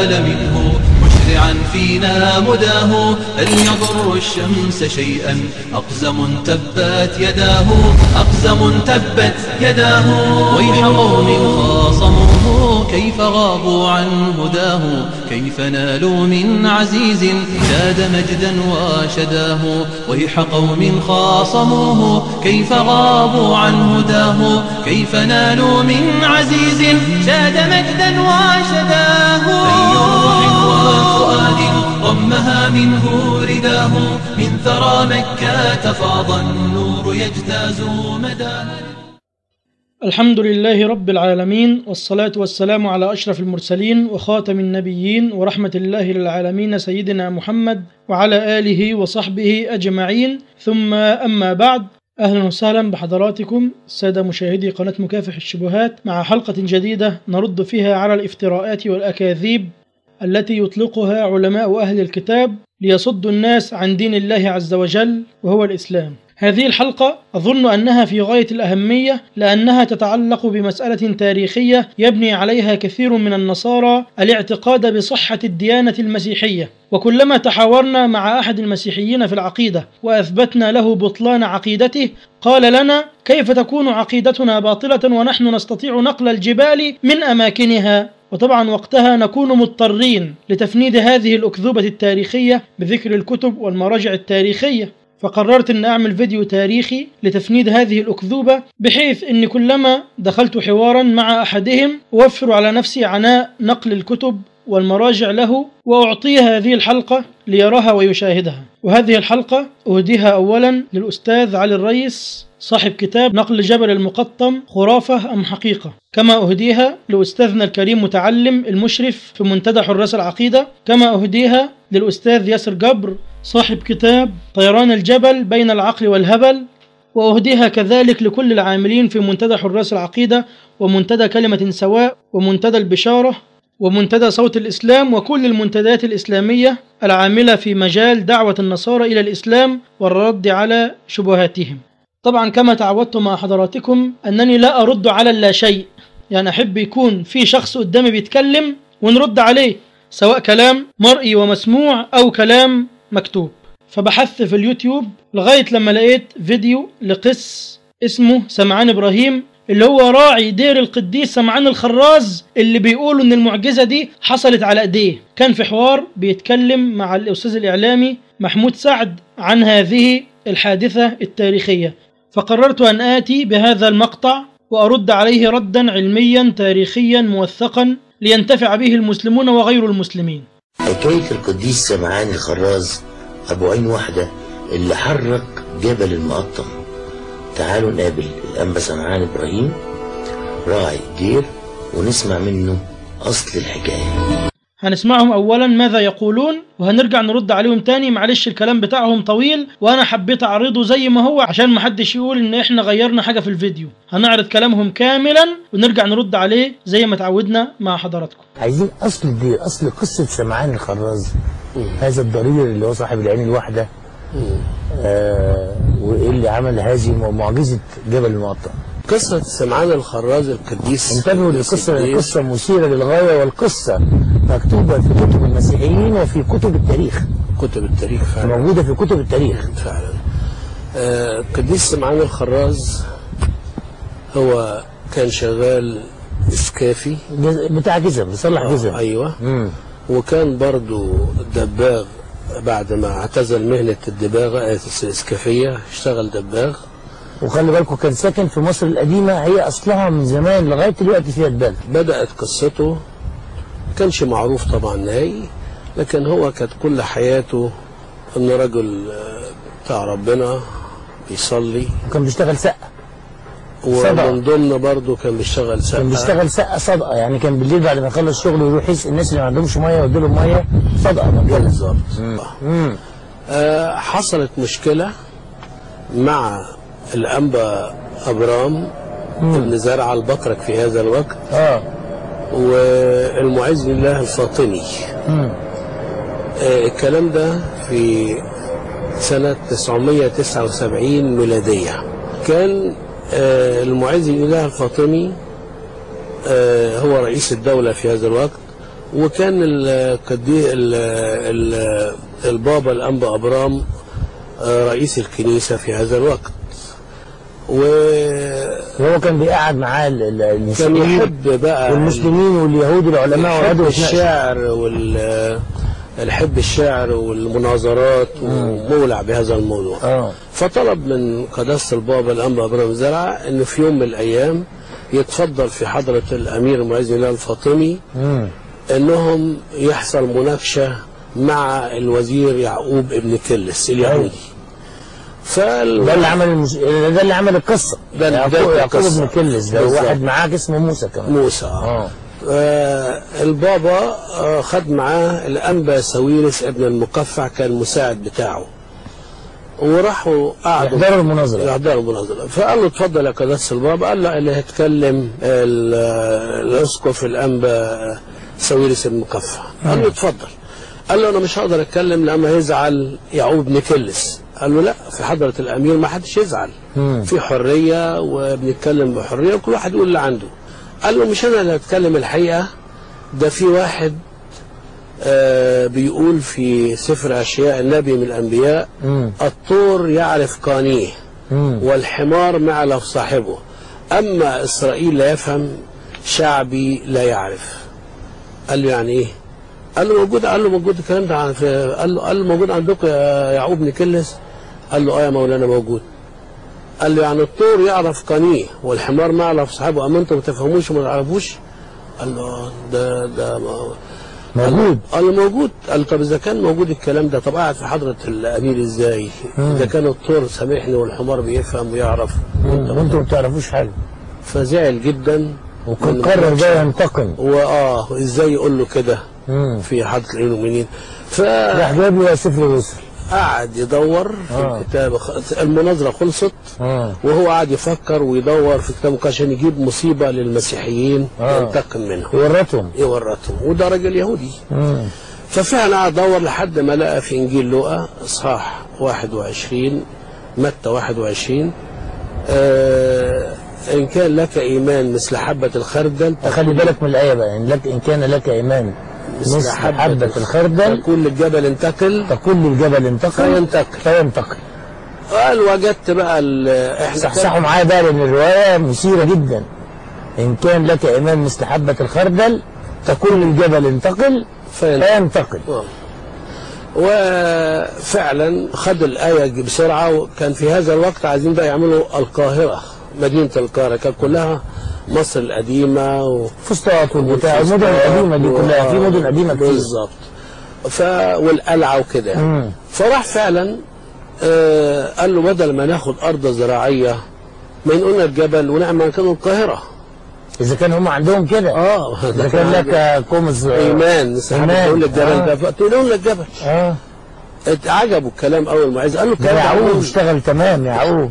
نال منه مشرعا فينا مداه هل يضر الشمس شيئا أقزم تبت يداه أقزم تبت يداه ويح قوم خاصموه كيف غابوا عن هداه كيف نالوا من عزيز شاد مجدا وشداه ويح قوم خاصموه كيف غابوا عن هداه كيف نالوا من عزيز شاد مجدا وشداه أي روح وفؤاد ضمها منه رداه من ثرى مكة فاض النور يجتاز مداه الحمد لله رب العالمين والصلاة والسلام على أشرف المرسلين وخاتم النبيين ورحمة الله للعالمين سيدنا محمد وعلى آله وصحبه أجمعين ثم أما بعد أهلا وسهلا بحضراتكم السادة مشاهدي قناة مكافح الشبهات مع حلقة جديدة نرد فيها على الافتراءات والأكاذيب التي يطلقها علماء أهل الكتاب ليصدوا الناس عن دين الله عز وجل وهو الإسلام هذه الحلقة أظن أنها في غاية الأهمية لأنها تتعلق بمسألة تاريخية يبني عليها كثير من النصارى الاعتقاد بصحة الديانة المسيحية وكلما تحاورنا مع أحد المسيحيين في العقيدة وأثبتنا له بطلان عقيدته قال لنا كيف تكون عقيدتنا باطلة ونحن نستطيع نقل الجبال من أماكنها وطبعا وقتها نكون مضطرين لتفنيد هذه الأكذوبة التاريخية بذكر الكتب والمراجع التاريخية فقررت أن أعمل فيديو تاريخي لتفنيد هذه الأكذوبة بحيث أن كلما دخلت حوارا مع أحدهم أوفر على نفسي عناء نقل الكتب والمراجع له وأعطيه هذه الحلقة ليراها ويشاهدها وهذه الحلقة أهديها أولا للأستاذ علي الريس صاحب كتاب نقل جبل المقطم خرافة أم حقيقة كما أهديها لأستاذنا الكريم متعلم المشرف في منتدى حراس العقيدة كما أهديها للأستاذ ياسر جبر صاحب كتاب طيران الجبل بين العقل والهبل وأهديها كذلك لكل العاملين في منتدى حراس العقيدة ومنتدى كلمة سواء ومنتدى البشارة ومنتدى صوت الإسلام وكل المنتديات الإسلامية العاملة في مجال دعوة النصارى إلى الإسلام والرد على شبهاتهم طبعا كما تعودت مع حضراتكم أنني لا أرد على اللا شيء يعني أحب يكون في شخص قدامي بيتكلم ونرد عليه سواء كلام مرئي ومسموع أو كلام مكتوب فبحثت في اليوتيوب لغاية لما لقيت فيديو لقس اسمه سمعان إبراهيم اللي هو راعي دير القديس سمعان الخراز اللي بيقولوا ان المعجزة دي حصلت على ايديه كان في حوار بيتكلم مع الاستاذ الاعلامي محمود سعد عن هذه الحادثة التاريخية فقررت ان اتي بهذا المقطع وارد عليه ردا علميا تاريخيا موثقا لينتفع به المسلمون وغير المسلمين حكاية القديس سمعان الخراز أبو عين واحدة اللي حرك جبل المقطم تعالوا نقابل الأنبا سمعان إبراهيم راعي الدير ونسمع منه أصل الحكاية هنسمعهم اولا ماذا يقولون وهنرجع نرد عليهم تاني معلش الكلام بتاعهم طويل وانا حبيت اعرضه زي ما هو عشان محدش يقول ان احنا غيرنا حاجة في الفيديو هنعرض كلامهم كاملا ونرجع نرد عليه زي ما تعودنا مع حضراتكم عايزين أصل الدير أصل قصة سمعان الخراز هذا الضرير اللي هو صاحب العين الواحدة آه وإيه اللي عمل هذه معجزة جبل المقطم قصة سمعان الخراز القديس انتبهوا القديس للقصة القديس القصة مثيرة للغاية والقصة مكتوبة في كتب المسيحيين وفي كتب التاريخ كتب التاريخ فعلا موجودة في كتب التاريخ فعلا آه، القديس سمعان الخراز هو كان شغال اسكافي جز... بتاع جزم بيصلح جزم ايوه مم. وكان برضو دباغ بعد ما اعتزل مهنة الدباغة آه، الاسكافية اشتغل دباغ وخلي بالكم كان ساكن في مصر القديمة هي أصلها من زمان لغاية دلوقتي فيها دباغ بدأت قصته كانش معروف طبعا نهائي لكن هو كانت كل حياته انه رجل آه، بتاع ربنا بيصلي وكان بيشتغل سقة صدقة. ومن ضمن برضه كان بيشتغل سقا كان بيشتغل سقة صدقة يعني كان بالليل بعد ما يخلص شغله يروح يسقي الناس اللي ما عندهمش مية ويدي لهم مية صدقة مجانا بالظبط مم. آه حصلت مشكلة مع الأنبا أبرام ابن زرع البطرك في هذا الوقت اه والمعز لله الفاطمي مم. آه الكلام ده في سنة 979 ميلادية كان آه المعز لله الفاطمي آه هو رئيس الدولة في هذا الوقت وكان القدي ال- ال- البابا الأنبا أبرام آه، رئيس الكنيسة في هذا الوقت وكان وهو كان بيقعد معاه ال- ال- المسلمين يحب بقى والمسلمين واليهود والعلماء يحب وقعدوا يتناقشوا. الشعر وال يحب الشعر والمناظرات ومولع بهذا الموضوع اه فطلب من قداسة البابا الأنبا إبراهيم زرعة إنه في يوم من الأيام يتفضل في حضرة الأمير المعز الله الفاطمي مم. إنهم يحصل مناقشة مع الوزير يعقوب ابن كلس اليهودي فال... ده اللي عمل المس... ده اللي عمل القصه ده اللي يعقوب بداية يعقوب القصة. بن كلس ده بالظبط. واحد معاك اسمه موسى كمان موسى اه آه البابا آه خد معاه الأنبا ساويرس ابن المقفع كان المساعد بتاعه وراحوا قعدوا يحضروا المناظره يحضروا المناظرة فقال له اتفضل يا قداسة البابا قال له اللي هيتكلم ال- الأسقف الأنبا ساويرس المقفع قال له اتفضل قال له أنا مش هقدر أتكلم لما يزعل يعقوب بن كلس قال له لا في حضرة الأمير ما حدش يزعل مم. في حرية وبنتكلم بحرية وكل واحد يقول اللي عنده قال له مش أنا اللي هتكلم الحقيقة ده في واحد آه بيقول في سفر أشياء النبي من الأنبياء مم. الطور يعرف قانيه مم. والحمار معلف صاحبه أما إسرائيل لا يفهم شعبي لا يعرف قال له يعني إيه قال له موجود قال له موجود الكلام ده عن- في- قال له قال له موجود عندكم يا يعقوب بن كلس قال له اه يا مولانا موجود قال له يعني الطور يعرف قانيه والحمار معلف صاحبه اما انتم ما تفهموش وما تعرفوش قال له آه، ده ده ما- موجود قال له موجود قال له طب اذا كان موجود الكلام ده طب قاعد في حضره الامير ازاي؟ اذا كان الطور سامحني والحمار بيفهم ويعرف مم. وانتم ما بتعرفوش حاجه فزعل جدا وكان قرر بقى ينتقم واه ازاي يقول له كده مم. في حضره المؤمنين راح جاب له سفر الرسل فقعد يدور في آه. الكتاب خ- المناظره خلصت اه وهو قاعد يفكر ويدور في كتابه عشان يجيب مصيبه للمسيحيين آه. ينتقم منهم ورطهم يورطهم وده راجل يهودي مم. ففعلا قعد ادور لحد ما لقى في انجيل لوقا اصحاح 21 متى 21 آه ان كان لك ايمان مثل حبه الخردل خلي بالك من الايه بقى ان لك ان كان لك ايمان مثل حبه الخردل تقول للجبل انتقل تقول للجبل انتقل فينتقل. فينتقل قال وجدت بقى ال- احنا صحصحوا معايا بقى لان الروايه مثيره جدا ان كان لك ايمان مثل حبه الخردل تقول للجبل انتقل فينتقل. فينتقل وفعلا خد الآية بسرعة وكان في هذا الوقت عايزين بقى يعملوا القاهرة مدينة القاهرة كانت كلها مصر القديمة و... فسطاط والبتاع المدن القديمه دي كلها في مدن قديمه كتير بالظبط ف... والقلعة وكده يعني. مم. فراح فعلا آه قال له بدل ما ناخد أرض زراعية ما ينقلنا الجبل ونعمل مكان القاهرة اذا كان هم عندهم كده اه اذا كان لك كومز ايمان سحب إيمان. تقول الجبل آه. ده فتقول لك الجبل اه عجبوا الكلام اول ما عايز قال له ده الكلام ده يعقوب عمره- اشتغل تمام يعقوب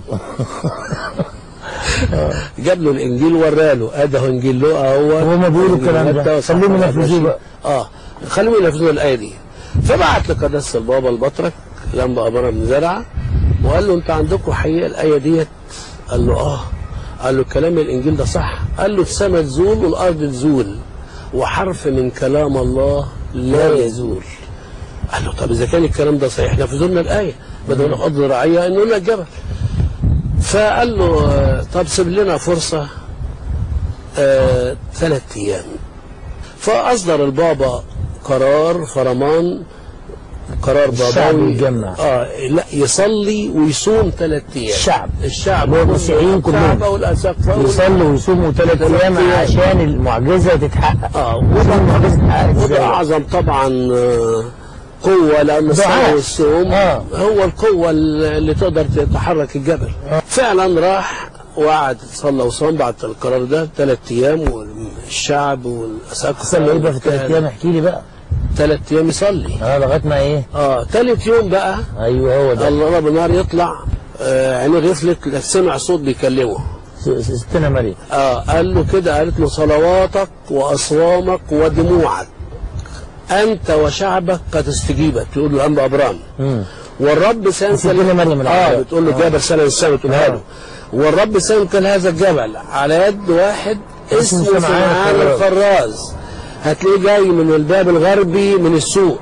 جاب له الانجيل وراله ادي هو انجيل لوقا هو وهما بيقولوا الكلام ده. متى خليهم وصححه ينفذوه ماشي. بقى. اه خليهم ينفذوا الايه دي فبعت لقداسه البابا البطرك لما ابرم بن زرعه وقال له انت عندكم حقيقه الايه ديت قال له اه قال له كلام الانجيل ده صح قال له السماء تزول والارض تزول وحرف من كلام الله لا يزول قال له طب اذا كان الكلام ده صحيح نفذوا لنا الايه بدل الارض زراعيه انه لنا الجبل فقال له آه، طب سيب لنا فرصه آه، ثلاث ايام فاصدر البابا قرار فرمان قرار الشعب بابوي يتجمع. اه لا يصلي ويصوم ثلاث ايام الشعب. الشعب هو المسيحيين كلهم. الكعبة والاساقفه يصلوا ويصوموا ثلاث ثلاث ايام أيام. عشان المعجزه تتحقق اه وده المعجزه تتحقق وده ازاي؟ اعظم طبعا آه، قوة لأن الصلاة دعاء. والصوم آه. هو القوة اللي تقدر تحرك الجبل فعلا راح وقعد صلى وصام بعد القرار ده ثلاث أيام والشعب والأساقفة صلى ايه بقى في ثلاث ايام احكي لي بقى ثلاث أيام يصلي اه لغايه ما ايه اه ثالث يوم بقى ايوه هو ده الله رب النار يطلع آه عينيه غفلت لك سمع صوت بيكلمه س- س- ستنا مريم اه قال له كده قالت له صلواتك واصوامك ودموعك انت وشعبك قد استجيبت تقول له انبا ابرام مم. والرب سينكل ستنا مريم اه العذراء. بتقول له جبل سنه السنه بتقولها آه. له والرب سينكل هذا الجبل على يد واحد اسمه اسمه سمعان سمعان الخراز. الخراز هتلاقيه جاي من الباب الغربي من السوق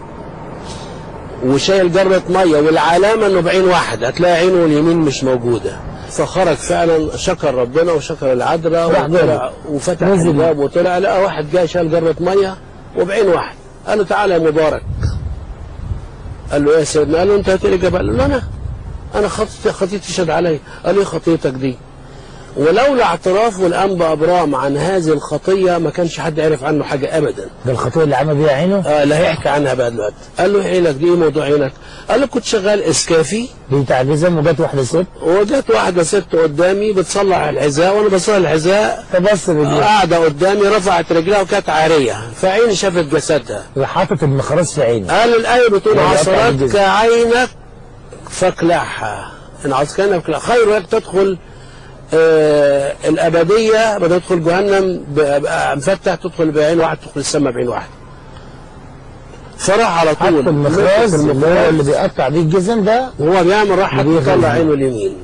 وشايل جرة مية والعلامة انه بعين واحد هتلاقي عينه اليمين مش موجودة فخرج فعلا شكر ربنا وشكر العذراء راح وطلع جابه. وفتح نزل. الباب وطلع لقى واحد جاي شايل جرة مية وبعين واحد قال له تعالى يا مبارك قال له ايه يا سيدنا قال له انت هتقلي جبل قال له انا انا خطيتي خطيتي تشهد علي قال له ايه خطيتك دي ولولا اعتراف الانبا ابرام عن هذه الخطيه ما كانش حد عرف عنه حاجه ابدا ده الخطوه اللي عمل بيها عينه آه لا هيحكي عنها بقى دلوقتي قال له ايه عينك دي ايه موضوع عينك قال له كنت شغال اسكافي دي تعجزم وجت واحده ست وجت واحده ست قدامي بتصلح الحذاء وانا بصلح الحذاء فبص رجليه قاعده قدامي رفعت رجلها وكانت عاريه فعيني شافت جسدها راح حاطط المخرز في عينه قال الآية بتقول يعني قطع عصرتك الجزء. عينك فاقلعها إن عصرك فاقلعها خير لك تدخل آه الأبدية بدل تدخل جهنم ب- ب- مفتح تدخل بعين واحد تدخل السماء بعين واحد فراح على حط طول المخرز مسك اللي هو اللي بيقطع بيه الجزم ده وهو بيعمل راح اللي بيخرج يطلع بيه. عينه اليمين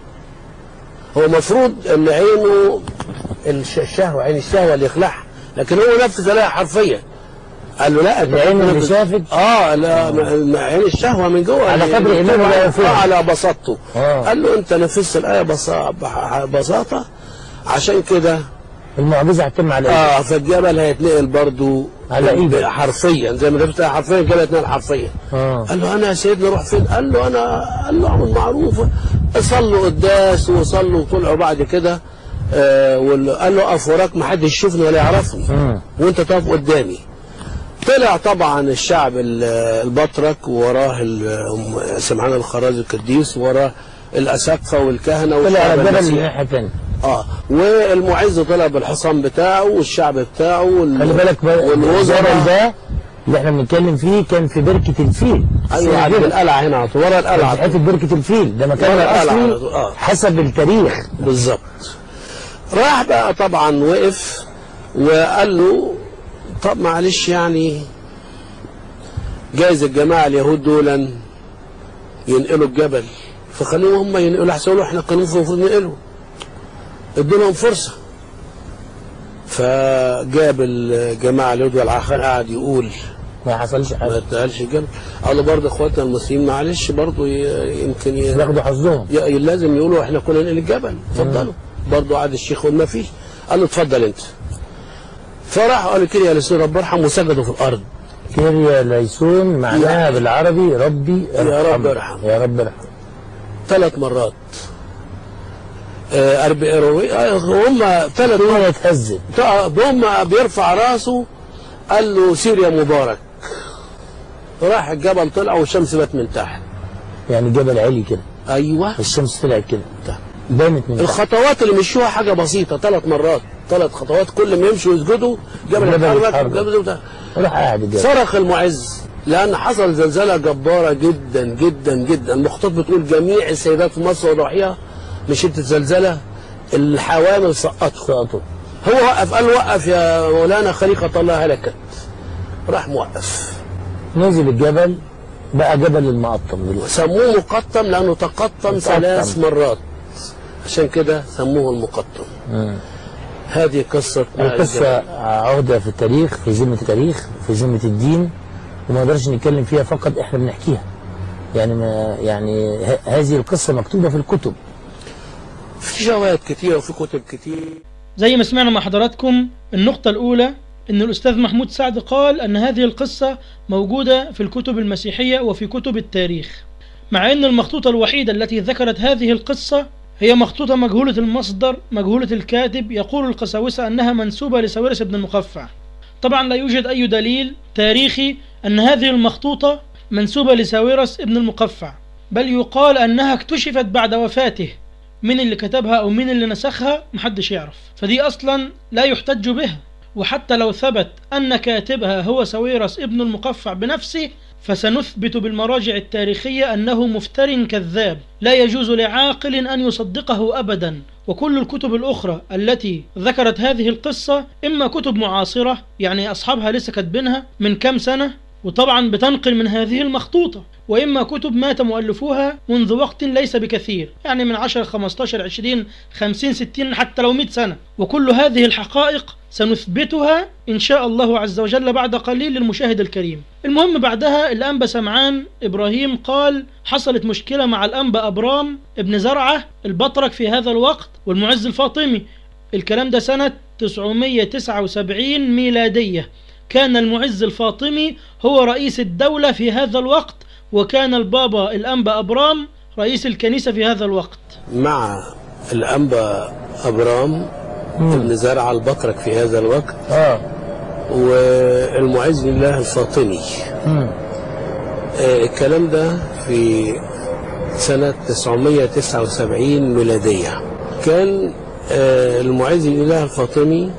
هو المفروض ان عينه الش- الشهوه عين الشهوه اللي يخلعها لكن هو نفذ عليها حرفيا قال له لا أنت العين اللي نفذ- شافت؟ اه لا م- م- عين الشهوه من جوه على اللي- قدر إيمانه آه، لا يفهم. على بساطته آه. قال له انت نفذت الايه بص- بح- ببساطه عشان كده المعجزه هتتم على ايه؟ اه فالجبل هيتنقل برضو على إيدك. حرفيا زي ما نفذت حرفيا الجبل هيتنقل حرفيا اه قال له انا يا سيدنا اروح فين؟ قال له انا قال له اعمل معروف صلوا قداس وصلوا وطلعوا بعد كده آه وال- قال له اقف وراك ما حدش يشوفني ولا يعرفني مم. وانت تقف قدامي طلع طبعا الشعب ال- البطرك وراه ال- سمعان الخراز القديس وراه الاساقفه والكهنه طلع والشعب على الجبل المسيحي. الناحيه الثانيه اه والمعز طلع بالحصان بتاعه والشعب بتاعه وال... خلي بالك بقى الجبل والوزراء ده اللي احنا بنتكلم فيه كان في بركه الفيل ايوه عند الجبل. القلعه هنا على طول، ورا القلعه في حته بركه الفيل ده مكان ورا القلعة على طول، الاصلي آه. حسب التاريخ بالظبط راح بقى طبعا وقف وقال له طب معلش يعني جايز الجماعه اليهود دول ينقلوا الجبل فخليهم هم ينقلوا احسن له احنا كنا المفروض ننقله ادوا لهم فرصه فجاب الجماعه اليهود والعخان قعد يقول ما حصلش ما حاجه اتقالش الجبل قالوا برضه اخواتنا المسلمين معلش برضه ي- يمكن ي- ياخدوا حظهم ي- لازم يقولوا احنا كنا ننقل الجبل اتفضلوا برضه قعد الشيخ يقول ما فيش قال له اتفضل انت فراح قال كده يا لسان رب ارحم وسجدوا في الارض كيريا ليسون معناها بالعربي ربي يا رب ارحم ارحم. يا رب ارحم ثلاث مرات آه، أربع آه، هم ثلاث الدنيا اتهزت هم بيرفع راسه قال له سير يا مبارك راح الجبل طلع والشمس بات من تحت يعني الجبل عالي كده ايوه الشمس طلعت كده تحت. بانت من تحت. الخطوات اللي مشوها حاجه بسيطه ثلاث مرات ثلاث خطوات كل ما يمشوا يسجدوا جبل الجبل يتحرك يتحرك. الجبل يتحرك. راح قاعد الجبل صرخ المعز لان حصل زلزال جباره جدا جدا جدا المخطوط بتقول جميع السيدات في مصر وضحيها مش انت زلزله الحوامل سقطوا سقطوا هو وقف قال وقف يا مولانا خليقه الله هلكت راح موقف نزل الجبل بقى جبل المقطم دلوقتي سموه مقطم لانه تقطم مقطم. ثلاث مرات عشان كده سموه المقطم مم. هذه قصه القصة عهدة في التاريخ في ذمة التاريخ في ذمة الدين وما نقدرش نتكلم فيها فقط احنا بنحكيها يعني ما يعني ه- هذه القصة مكتوبة في الكتب في شواهد كتير وفي كتب كتير زي ما سمعنا مع حضراتكم النقطة الأولى أن الأستاذ محمود سعد قال أن هذه القصة موجودة في الكتب المسيحية وفي كتب التاريخ مع أن المخطوطة الوحيدة التي ذكرت هذه القصة هي مخطوطة مجهولة المصدر مجهولة الكاتب يقول القساوسة أنها منسوبة لساويرس بن المقفع طبعا لا يوجد أي دليل تاريخي أن هذه المخطوطة منسوبة لساويرس ابن المقفع بل يقال أنها اكتشفت بعد وفاته مين اللي كتبها او مين اللي نسخها محدش يعرف فدي اصلا لا يحتج بها وحتى لو ثبت ان كاتبها هو سويرس ابن المقفع بنفسه فسنثبت بالمراجع التاريخية أنه مفتر كذاب لا يجوز لعاقل أن يصدقه أبدا وكل الكتب الأخرى التي ذكرت هذه القصة إما كتب معاصرة يعني أصحابها لسه كاتبينها من كام سنة وطبعا بتنقل من هذه المخطوطة وإما كتب مات مؤلفوها منذ وقت ليس بكثير يعني من 10 15 20 50 60 حتى لو 100 سنة وكل هذه الحقائق سنثبتها إن شاء الله عز وجل بعد قليل للمشاهد الكريم المهم بعدها الأنبا سمعان إبراهيم قال حصلت مشكلة مع الأنبا أبرام ابن زرعة البطرك في هذا الوقت والمعز الفاطمي الكلام ده سنة 979 ميلادية كان المعز الفاطمي هو رئيس الدولة في هذا الوقت وكان البابا الأنبا أبرام رئيس الكنيسة في هذا الوقت مع الأنبا أبرام ابن زرع البطرك في هذا الوقت اه والمعز لله الفاطمي مم. آه، الكلام ده في سنة 979 ميلادية كان آه، المعز لله الفاطمي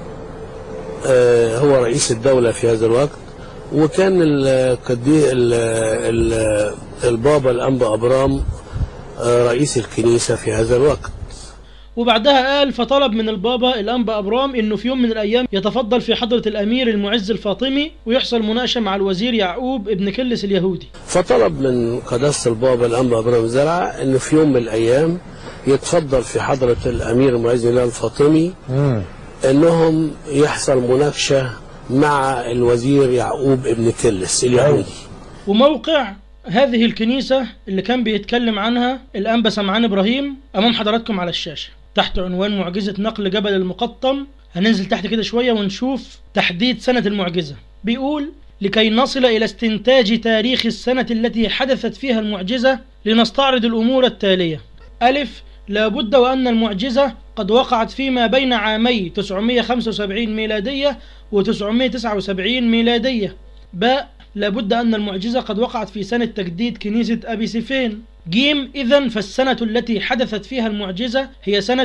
آه، هو رئيس الدولة في هذا الوقت وكان القدي ال- ال- البابا الأنبا أبرام آه، رئيس الكنيسة في هذا الوقت وبعدها قال فطلب من البابا الأنبا أبرام إنه في يوم من الأيام يتفضل في حضرة الأمير المعز الفاطمي ويحصل مناقشة مع الوزير يعقوب ابن كلس اليهودي فطلب من قداسة البابا الأنبا أبرام زرعة إنه في يوم من الأيام يتفضل في حضرة الأمير المعز لله الفاطمي مم. انهم يحصل مناقشه مع الوزير يعقوب ابن كلس اليهودي وموقع هذه الكنيسة اللي كان بيتكلم عنها الأنبا سمعان إبراهيم أمام حضراتكم على الشاشة تحت عنوان معجزة نقل جبل المقطم هننزل تحت كده شوية ونشوف تحديد سنة المعجزة بيقول لكي نصل إلى استنتاج تاريخ السنة التي حدثت فيها المعجزة لنستعرض الأمور التالية ألف لابد وأن المعجزة قد وقعت فيما بين عامي 975 ميلادية و 979 ميلادية باء لابد أن المعجزة قد وقعت في سنة تجديد كنيسة أبي سيفين جيم إذا فالسنة التي حدثت فيها المعجزة هي سنة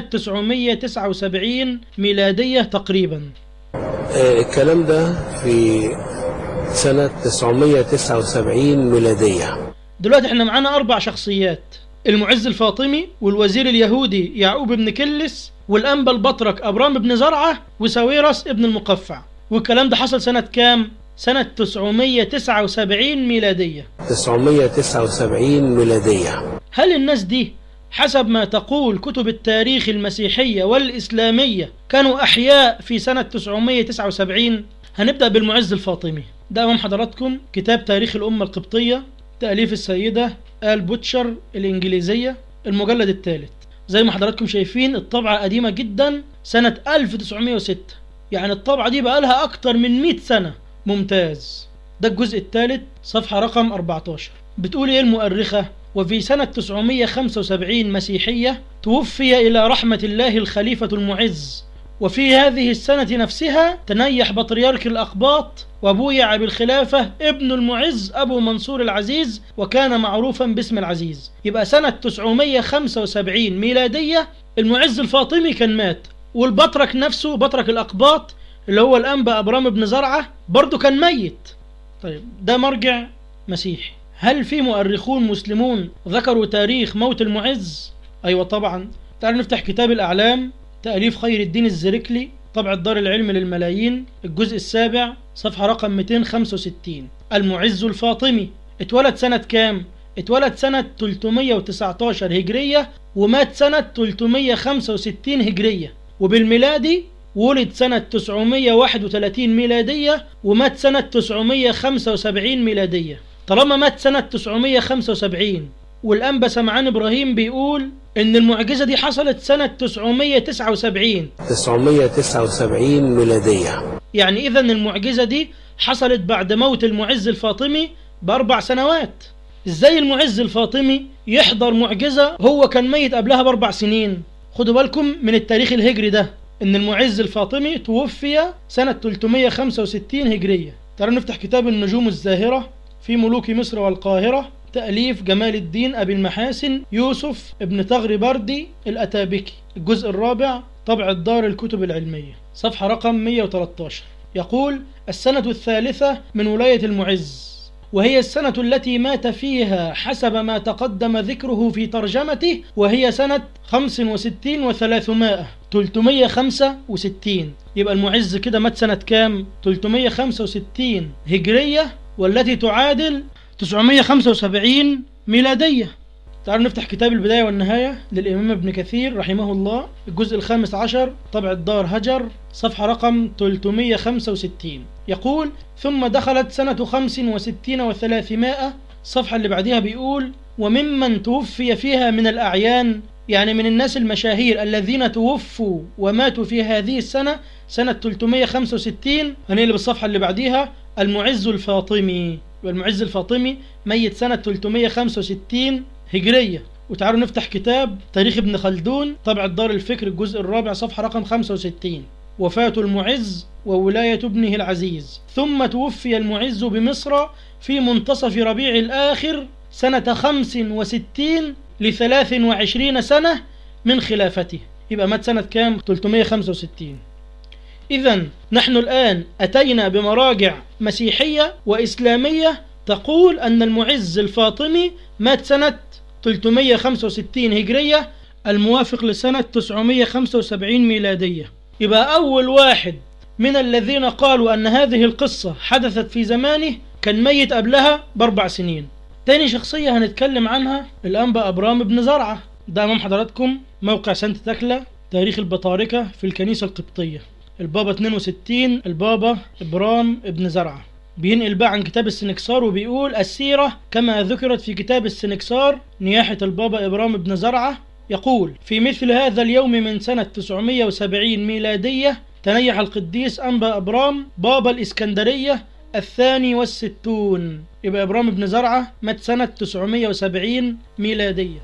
979 ميلادية تقريبا آه، الكلام ده في سنة 979 ميلادية دلوقتي احنا معانا أربع شخصيات المعز الفاطمي والوزير اليهودي يعقوب بن كلس والأنبا البطرك أبرام بن زرعة وساويرس ابن المقفع والكلام ده حصل سنة كام؟ سنة 979 ميلادية 979 ميلادية هل الناس دي حسب ما تقول كتب التاريخ المسيحية والإسلامية كانوا أحياء في سنة 979 هنبدأ بالمعز الفاطمي ده أمام حضراتكم كتاب تاريخ الأمة القبطية تأليف السيدة آل بوتشر الإنجليزية المجلد الثالث زي ما حضراتكم شايفين الطبعة قديمة جدا سنة 1906 يعني الطبعة دي بقالها أكتر من 100 سنة ممتاز ده الجزء الثالث صفحة رقم 14 بتقول ايه المؤرخة وفي سنة 975 مسيحية توفي إلى رحمة الله الخليفة المعز وفي هذه السنة نفسها تنيح بطريرك الأقباط وبويع بالخلافة ابن المعز أبو منصور العزيز وكان معروفا باسم العزيز يبقى سنة 975 ميلادية المعز الفاطمي كان مات والبطرك نفسه بطرك الأقباط اللي هو الأنبا أبرام بن زرعة برضه كان ميت طيب ده مرجع مسيحي هل في مؤرخون مسلمون ذكروا تاريخ موت المعز؟ أيوة طبعا تعالوا نفتح كتاب الأعلام تأليف خير الدين الزركلي طبع الدار العلم للملايين الجزء السابع صفحة رقم 265 المعز الفاطمي اتولد سنة كام؟ اتولد سنة 319 هجرية ومات سنة 365 هجرية وبالميلادي ولد سنة 931 ميلادية ومات سنة 975 ميلادية طالما مات سنة 975 والأنبا سمعان إبراهيم بيقول إن المعجزة دي حصلت سنة 979 979 ميلادية يعني إذا المعجزة دي حصلت بعد موت المعز الفاطمي بأربع سنوات إزاي المعز الفاطمي يحضر معجزة هو كان ميت قبلها بأربع سنين خدوا بالكم من التاريخ الهجري ده إن المعز الفاطمي توفي سنة 365 هجرية تعالوا نفتح كتاب النجوم الزاهرة في ملوك مصر والقاهرة تأليف جمال الدين أبي المحاسن يوسف ابن تغري بردي الأتابكي الجزء الرابع طبع الدار الكتب العلمية صفحة رقم 113 يقول السنة الثالثة من ولاية المعز وهي السنة التي مات فيها حسب ما تقدم ذكره في ترجمته وهي سنة 65 وثلاثمائة 365 يبقى المعز كده مات سنة كام 365 هجرية والتي تعادل 975 ميلادية تعالوا نفتح كتاب البداية والنهاية للإمام ابن كثير رحمه الله الجزء الخامس عشر طبع الدار هجر صفحة رقم 365 يقول ثم دخلت سنة خمس وستين وثلاثمائة الصفحة اللي بعدها بيقول وممن توفي فيها من الأعيان يعني من الناس المشاهير الذين توفوا وماتوا في هذه السنة سنة 365 هنقلب الصفحة اللي بعديها المعز الفاطمي والمعز الفاطمي ميت سنة 365 هجرية وتعالوا نفتح كتاب تاريخ ابن خلدون طبع الدار الفكر الجزء الرابع صفحة رقم 65 وفاة المعز وولاية ابنه العزيز ثم توفي المعز بمصر في منتصف ربيع الآخر سنة خمس وستين لثلاث وعشرين سنة من خلافته يبقى مات سنة كام 365 إذا نحن الآن أتينا بمراجع مسيحية وإسلامية تقول أن المعز الفاطمي مات سنة 365 هجرية الموافق لسنة 975 ميلادية يبقى أول واحد من الذين قالوا أن هذه القصة حدثت في زمانه كان ميت قبلها بأربع سنين تاني شخصية هنتكلم عنها الأنبا أبرام بن زرعة ده أمام حضراتكم موقع سانت تكلا تاريخ البطاركة في الكنيسة القبطية البابا 62 البابا إبرام ابن زرعة بينقل بقى عن كتاب السنكسار وبيقول السيرة كما ذكرت في كتاب السنكسار نياحة البابا إبرام بن زرعة يقول في مثل هذا اليوم من سنة 970 ميلادية تنيح القديس أنبا أبرام بابا الإسكندرية الثاني والستون يبقى إبرام بن زرعة مات سنة 970 ميلادية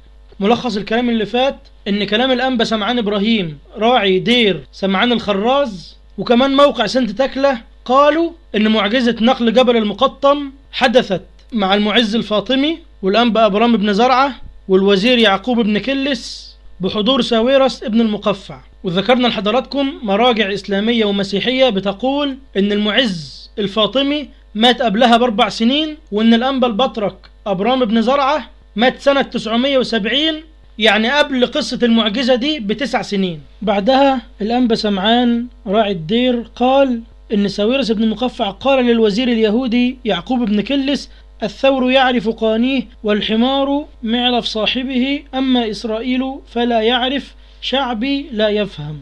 ملخص الكلام اللي فات ان كلام الانبا سمعان ابراهيم راعي دير سمعان الخراز وكمان موقع سنت تكله قالوا ان معجزة نقل جبل المقطم حدثت مع المعز الفاطمي والانبا ابرام بن زرعة والوزير يعقوب بن كلس بحضور ساويرس ابن المقفع وذكرنا لحضراتكم مراجع اسلامية ومسيحية بتقول ان المعز الفاطمي مات قبلها باربع سنين وان الانبا البطرك ابرام بن زرعة مات سنة 970 يعني قبل قصة المعجزة دي بتسع سنين بعدها الأنبا سمعان راعي الدير قال إن ساويرس بن المقفع قال للوزير اليهودي يعقوب بن كلس الثور يعرف قانيه والحمار معلف صاحبه أما إسرائيل فلا يعرف شعبي لا يفهم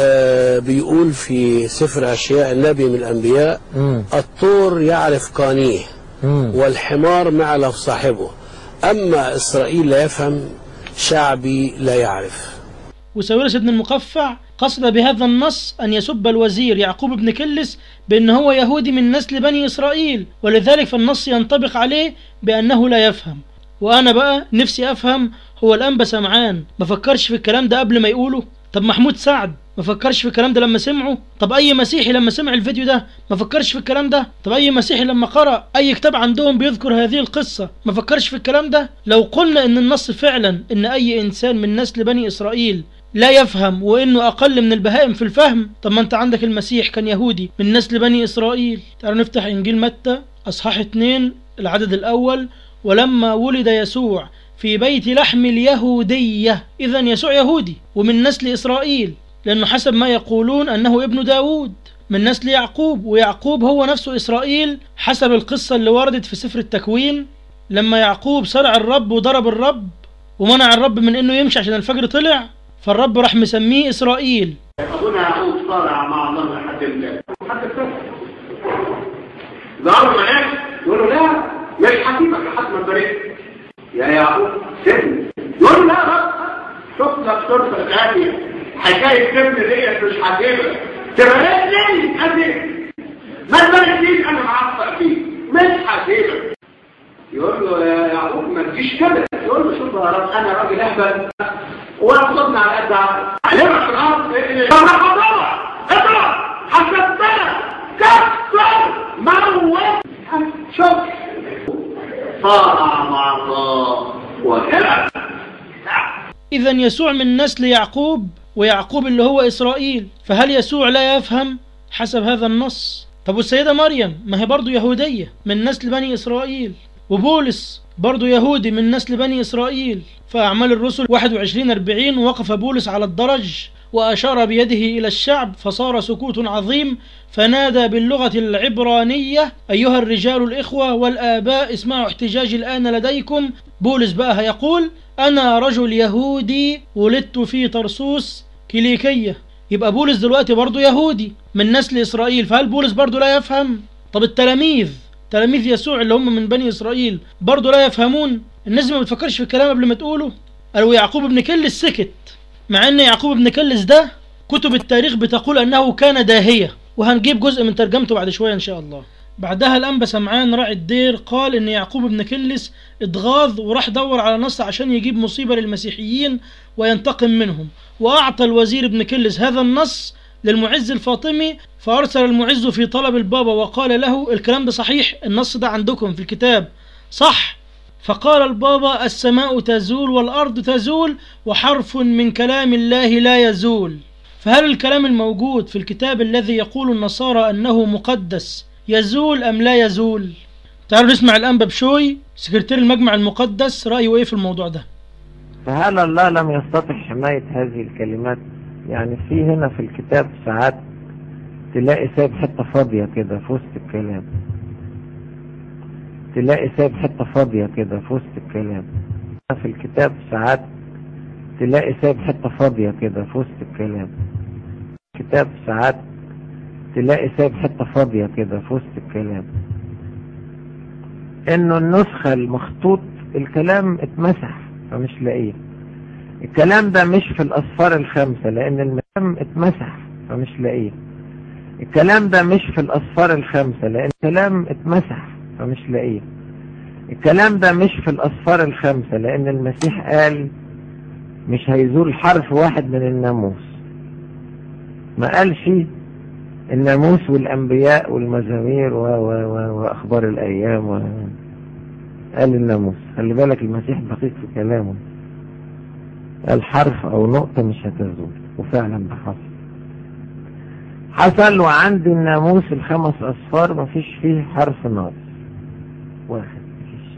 آه بيقول في سفر أشياء النبي من الأنبياء مم. الطور يعرف قانيه مم. والحمار معلف صاحبه أما إسرائيل لا يفهم شعبي لا يعرف وساويرس بن المقفع قصد بهذا النص أن يسب الوزير يعقوب بن كلس بأن هو يهودي من نسل بني إسرائيل ولذلك فالنص ينطبق عليه بأنه لا يفهم وأنا بقى نفسي أفهم هو الأنبا سمعان ما فكرش في الكلام ده قبل ما يقوله طب محمود سعد ما فكرش في الكلام ده لما سمعه طب أي مسيحي لما سمع الفيديو ده ما فكرش في الكلام ده طب أي مسيحي لما قرأ أي كتاب عندهم بيذكر هذه القصة ما فكرش في الكلام ده لو قلنا إن النص فعلا إن أي إنسان من نسل بني إسرائيل لا يفهم وانه اقل من البهائم في الفهم طب ما انت عندك المسيح كان يهودي من نسل بني اسرائيل تعالوا نفتح انجيل متى اصحاح 2 العدد الاول ولما ولد يسوع في بيت لحم اليهودية إذا يسوع يهودي ومن نسل إسرائيل لأنه حسب ما يقولون أنه ابن داود من نسل يعقوب ويعقوب هو نفسه إسرائيل حسب القصة اللي وردت في سفر التكوين لما يعقوب صرع الرب وضرب الرب ومنع الرب من انه يمشي عشان الفجر طلع فالرب راح مسميه اسرائيل ابونا يعقوب صارع مع الله لحد ال لحد الفجر ظهر معاك يقول له لا مش حكيمك لحد ما تبارك يا يعقوب سيبني يقول له لا بس شوف لك صورتك غالية حكاية سيبني ديت مش هتبقى تباركني أدي ما تباركنيش أنا معصب فيك مش هتبقى يقول له يا يعقوب ما تجيش كده يقول له شوف يا رب انا راجل اهبل وانا صدنا على قد عقلي علمك في الارض طب هتضرب اضرب حسبتنا كسر موت شوف صارع مع الله وكذا إذا يسوع من نسل يعقوب ويعقوب اللي هو إسرائيل فهل يسوع لا يفهم حسب هذا النص طب والسيدة مريم ما هي برضو يهودية من نسل بني إسرائيل وبولس برضو يهودي من نسل بني إسرائيل فأعمال الرسل 21 40 وقف بولس على الدرج وأشار بيده إلى الشعب فصار سكوت عظيم فنادى باللغة العبرانية أيها الرجال الإخوة والآباء اسمعوا احتجاجي الآن لديكم بولس بقى يقول أنا رجل يهودي ولدت في طرسوس كيليكية يبقى بولس دلوقتي برضه يهودي من نسل إسرائيل فهل بولس برضه لا يفهم طب التلاميذ تلاميذ يسوع اللي هم من بني إسرائيل برضه لا يفهمون الناس دي ما بتفكرش في الكلام قبل ما تقوله قالوا يعقوب بن كلس سكت مع ان يعقوب بن كلس ده كتب التاريخ بتقول انه كان داهية وهنجيب جزء من ترجمته بعد شوية ان شاء الله بعدها الأنبا سمعان راعي الدير قال ان يعقوب بن كلس اتغاظ وراح دور على نص عشان يجيب مصيبة للمسيحيين وينتقم منهم وأعطى الوزير ابن كلس هذا النص للمعز الفاطمي فأرسل المعز في طلب البابا وقال له الكلام ده صحيح النص ده عندكم في الكتاب صح فقال البابا السماء تزول والأرض تزول وحرف من كلام الله لا يزول فهل الكلام الموجود في الكتاب الذي يقول النصارى أنه مقدس يزول أم لا يزول تعالوا نسمع الأنبا بشوي سكرتير المجمع المقدس رأيه إيه في الموضوع ده فهل الله لم يستطع حماية هذه الكلمات يعني في هنا في الكتاب ساعات تلاقي سايب حتة فاضية كده في وسط الكلام تلاقي سايب حتة فاضية كده في وسط الكلام في الكتاب ساعات تلاقي سايب حتة فاضية كده في وسط الكلام كتاب ساعات تلاقي سايب حتة فاضية كده في وسط الكلام انه النسخة المخطوط الكلام اتمسح فمش لاقيه الكلام ده مش في الأصفار الخمسة لأن الكلام اتمسح فمش لاقيه الكلام ده مش في الأصفار الخمسة لأن الكلام اتمسح فمش لاقيه الكلام ده مش في الأصفار الخمسة لأن المسيح قال مش هيزول حرف واحد من الناموس ما قالش الناموس والأنبياء والمزامير و و و وأخبار الأيام و... قال الناموس خلي بالك المسيح دقيق في كلامه الحرف او نقطة مش هتزول وفعلا ده حصل حصل وعندي الناموس الخمس اصفار مفيش فيه حرف ناقص واحد مفيش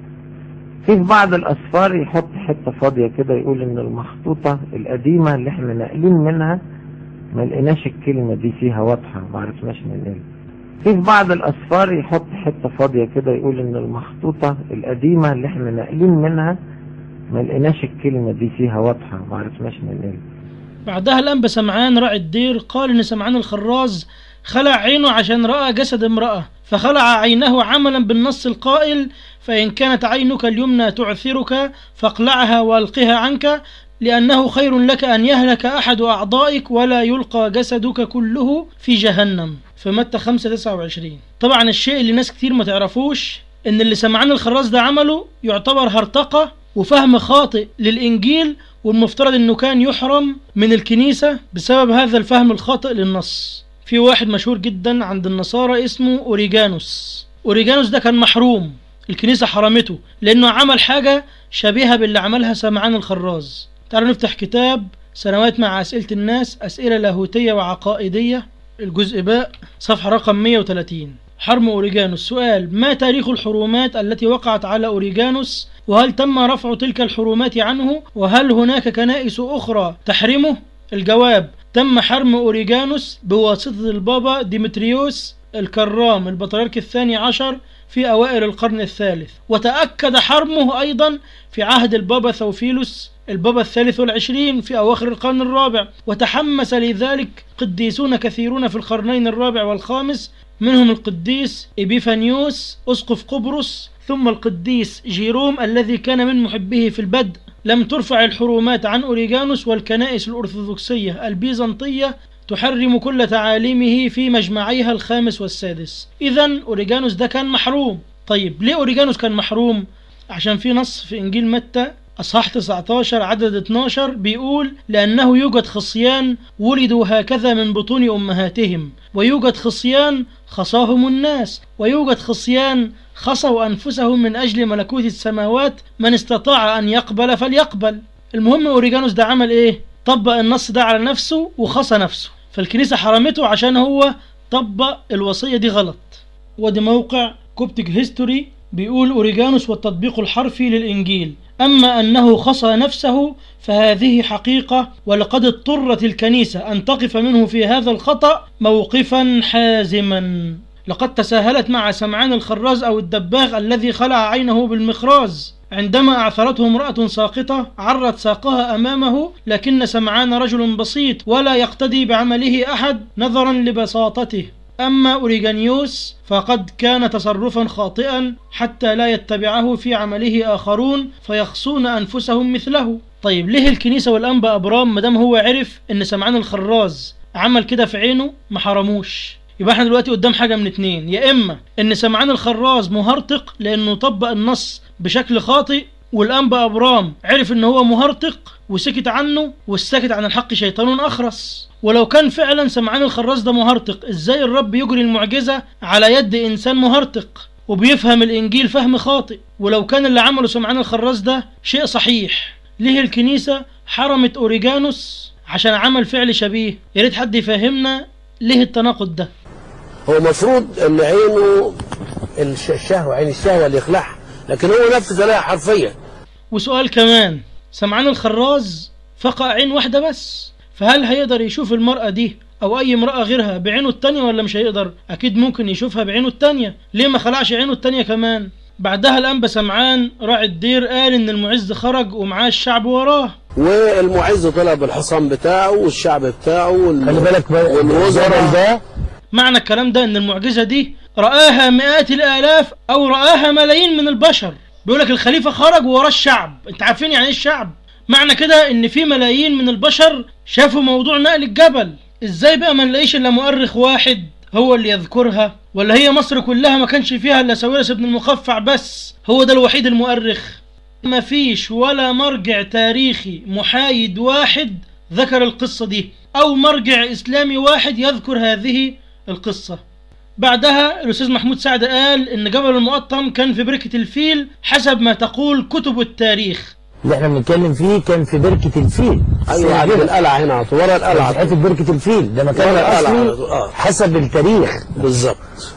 في في بعض الاصفار يحط حتة فاضية كده يقول ان المخطوطة القديمة اللي احنا ناقلين منها ما لقيناش الكلمة دي فيها واضحة ما عرفناش ننقلها في في بعض الأصفار يحط حتة فاضية كده يقول إن المخطوطة القديمة اللي احنا ناقلين منها ما لقيناش الكلمة دي فيها واضحة ما عرفناش ننقلها بعدها الأنبا سمعان راعي الدير قال إن سمعان الخراز خلع عينه عشان رأى جسد امرأة فخلع عينه عملا بالنص القائل فإن كانت عينك اليمنى تعثرك فاقلعها والقها عنك لأنه خير لك أن يهلك أحد أعضائك ولا يلقى جسدك كله في جهنم في متى 5 29 طبعا الشيء اللي ناس كتير ما تعرفوش ان اللي سمعان الخراز ده عمله يعتبر هرطقة وفهم خاطئ للإنجيل والمفترض انه كان يحرم من الكنيسة بسبب هذا الفهم الخاطئ للنص في واحد مشهور جدا عند النصارى اسمه أوريجانوس أوريجانوس ده كان محروم الكنيسة حرمته لأنه عمل حاجة شبيهة باللي عملها سمعان الخراز تعالوا نفتح كتاب سنوات مع أسئلة الناس أسئلة لاهوتية وعقائدية الجزء باء صفحة رقم 130 حرم أوريجانوس سؤال ما تاريخ الحرومات التي وقعت على أوريجانوس وهل تم رفع تلك الحرومات عنه وهل هناك كنائس أخرى تحرمه الجواب تم حرم أوريجانوس بواسطة البابا ديمتريوس الكرام البطريرك الثاني عشر في أوائل القرن الثالث وتأكد حرمه أيضا في عهد البابا ثوفيلوس البابا الثالث والعشرين في أواخر القرن الرابع وتحمس لذلك قديسون كثيرون في القرنين الرابع والخامس منهم القديس إبيفانيوس أسقف قبرص ثم القديس جيروم الذي كان من محبيه في البدء لم ترفع الحرومات عن أوريجانوس والكنائس الأرثوذكسية البيزنطية تحرم كل تعاليمه في مجمعيها الخامس والسادس إذا أوريجانوس ده كان محروم طيب ليه أوريجانوس كان محروم عشان في نص في إنجيل متى أصحاح 19 عدد 12 بيقول لأنه يوجد خصيان ولدوا هكذا من بطون أمهاتهم ويوجد خصيان خصاهم الناس ويوجد خصيان خصوا أنفسهم من أجل ملكوت السماوات من استطاع أن يقبل فليقبل المهم أوريجانوس ده عمل إيه طبق النص ده على نفسه وخصى نفسه فالكنيسة حرمته عشان هو طبق الوصية دي غلط ودي موقع كوبتك هيستوري بيقول أوريجانوس والتطبيق الحرفي للإنجيل أما أنه خصى نفسه فهذه حقيقة ولقد اضطرت الكنيسة أن تقف منه في هذا الخطأ موقفا حازما لقد تساهلت مع سمعان الخراز أو الدباغ الذي خلع عينه بالمخراز عندما أعثرته امرأة ساقطة عرت ساقها أمامه لكن سمعان رجل بسيط ولا يقتدي بعمله أحد نظرا لبساطته أما أوريغانيوس فقد كان تصرفا خاطئا حتى لا يتبعه في عمله آخرون فيخصون أنفسهم مثله طيب ليه الكنيسة والأنبا أبرام مدام هو عرف إن سمعان الخراز عمل كده في عينه ما حرموش يبقى احنا دلوقتي قدام حاجة من اتنين يا إما إن سمعان الخراز مهرطق لأنه طبق النص بشكل خاطئ والأنبا أبرام عرف إن هو مهرطق وسكت عنه والساكت عن الحق شيطان أخرس ولو كان فعلا سمعان الخراز ده مهرطق ازاي الرب يجري المعجزة على يد إنسان مهرطق وبيفهم الإنجيل فهم خاطئ ولو كان اللي عمله سمعان الخراز ده شيء صحيح ليه الكنيسة حرمت أوريجانوس عشان عمل فعل شبيه يا ريت حد يفهمنا ليه التناقض ده هو مفروض ان عينه الش- الشهوة عين الشهوة اللي يخلعها لكن هو نفذ عليها حرفيا وسؤال كمان سمعان الخراز فقع عين واحدة بس فهل هيقدر يشوف المرأة دي أو أي امرأة غيرها بعينه التانية ولا مش هيقدر؟ أكيد ممكن يشوفها بعينه التانية ليه ما خلعش عينه التانية كمان؟ بعدها الأنبا سمعان راعي الدير قال إن المعز خرج ومعاه الشعب وراه والمعز طلع بالحصان بتاعه والشعب بتاعه وال- خلي بالك بقى الجبل والوزراء ده معنى الكلام ده إن المعجزة دي رآها مئات الآلاف أو رآها ملايين من البشر بيقول لك الخليفة خرج ووراه الشعب أنت عارفين يعني إيه الشعب؟ معنى كده إن في ملايين من البشر شافوا موضوع نقل الجبل إزاي بقى ما نلاقيش إلا مؤرخ واحد هو اللي يذكرها ولا هي مصر كلها ما كانش فيها إلا ساويرس بن المخفع بس هو ده الوحيد المؤرخ ما فيش ولا مرجع تاريخي محايد واحد ذكر القصة دي أو مرجع إسلامي واحد يذكر هذه القصة بعدها الأستاذ محمود سعد قال إن جبل المقطم كان في بركة الفيل حسب ما تقول كتب التاريخ اللي احنا بنتكلم فيه كان في بركة الفيل ايوه عند كده. القلعة هنا على طول، ورا القلعة على حته طول. بركة الفيل ده مكان ورا القلعة على طول، الأصلي آه. حسب التاريخ بالظبط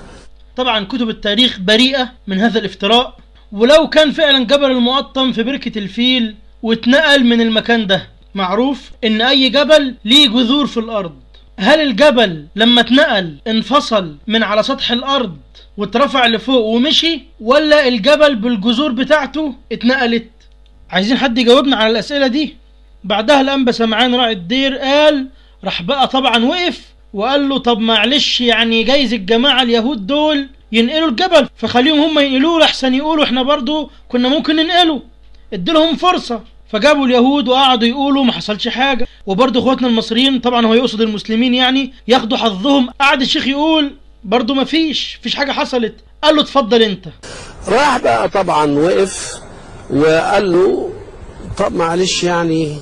طبعا كتب التاريخ بريئة من هذا الافتراء ولو كان فعلا جبل المقطم في بركة الفيل واتنقل من المكان ده معروف ان اي جبل ليه جذور في الارض هل الجبل لما اتنقل انفصل من على سطح الارض واترفع لفوق ومشي ولا الجبل بالجذور بتاعته اتنقلت عايزين حد يجاوبنا على الاسئلة دي بعدها الانبا سمعان راعي الدير قال راح بقى طبعا وقف وقال له طب معلش يعني جايز الجماعة اليهود دول ينقلوا الجبل فخليهم هم ينقلوه لحسن يقولوا احنا برضو كنا ممكن ننقله اديلهم فرصة فجابوا اليهود وقعدوا يقولوا ما حصلش حاجة وبرضو اخواتنا المصريين طبعا هو يقصد المسلمين يعني ياخدوا حظهم قعد الشيخ يقول برضو ما فيش فيش حاجة حصلت قال له اتفضل انت راح بقى طبعا وقف وقال له طب معلش يعني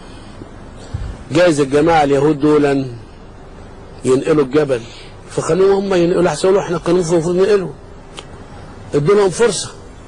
جايز الجماعة اليهود دول ينقلوا الجبل فخلوهم هم ينقلوا احسن يقولوا احنا كانوا المفروض ننقلوا ادوا لهم فرصة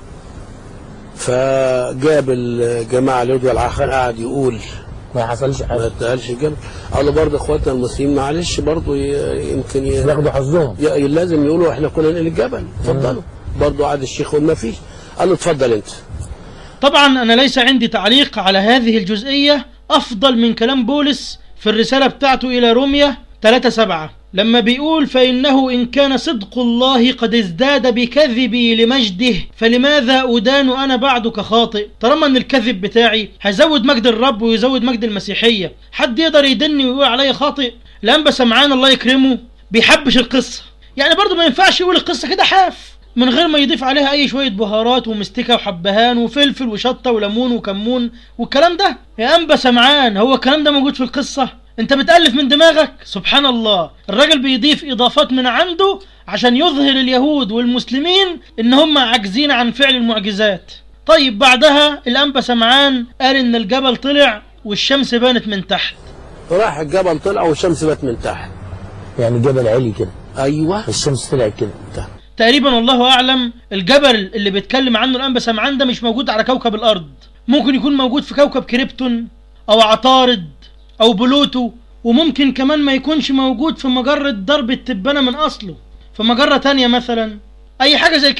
فجاب الجماعة اليهود والعخان قعد يقول ما حصلش ما حاجة اتقالش الجبل قالوا برضه اخواتنا المسلمين معلش برضه ي- يمكن ي... ياخدوا حظهم ي- لازم يقولوا احنا كنا ننقل الجبل اتفضلوا برضه قعد الشيخ يقول ما فيش قال له اتفضل انت طبعا أنا ليس عندي تعليق على هذه الجزئية أفضل من كلام بولس في الرسالة بتاعته إلى روميا 3 7 لما بيقول فإنه إن كان صدق الله قد ازداد بكذبي لمجده فلماذا أدان أنا بعد كخاطئ طالما أن الكذب بتاعي هيزود مجد الرب ويزود مجد المسيحية حد يقدر يدني ويقول عليا خاطئ الأنبا سمعان الله يكرمه بيحبش القصة يعني برضه ما ينفعش يقول القصة كده حاف من غير ما يضيف عليها اي شويه بهارات ومستكه وحبهان وفلفل وشطه وليمون وكمون والكلام ده يا انبا سمعان هو الكلام ده موجود في القصه انت بتالف من دماغك سبحان الله الراجل بيضيف اضافات من عنده عشان يظهر اليهود والمسلمين ان هم عاجزين عن فعل المعجزات طيب بعدها الانبا سمعان قال ان الجبل طلع والشمس بانت من تحت راح الجبل طلع والشمس بات من تحت يعني جبل عالي كده ايوه الشمس طلعت كده تقريبا والله اعلم الجبل اللي بيتكلم عنه الانبا سمعان ده مش موجود على كوكب الارض ممكن يكون موجود في كوكب كريبتون او عطارد او بلوتو وممكن كمان ما يكونش موجود في مجرة درب التبانة من اصله في مجرة تانية مثلا اي حاجة زي كده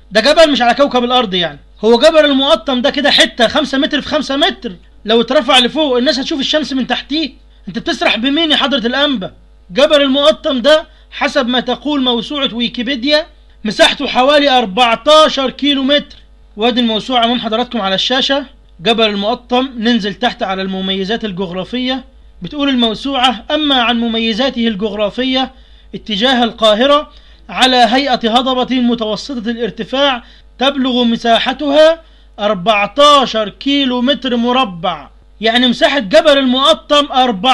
ده جبل مش على كوكب الارض يعني هو جبل المقطم ده كده حته 5 متر في 5 متر لو اترفع لفوق الناس هتشوف الشمس من تحتيه انت بتسرح بمين يا حضره الانبا جبل المقطم ده حسب ما تقول موسوعه ويكيبيديا مساحته حوالي 14 كيلو متر وادي الموسوعه امام حضراتكم على الشاشه جبل المقطم ننزل تحت على المميزات الجغرافيه بتقول الموسوعه اما عن مميزاته الجغرافيه اتجاه القاهره على هيئه هضبه متوسطه الارتفاع تبلغ مساحتها 14 كيلو متر مربع يعني مساحة جبل المقطم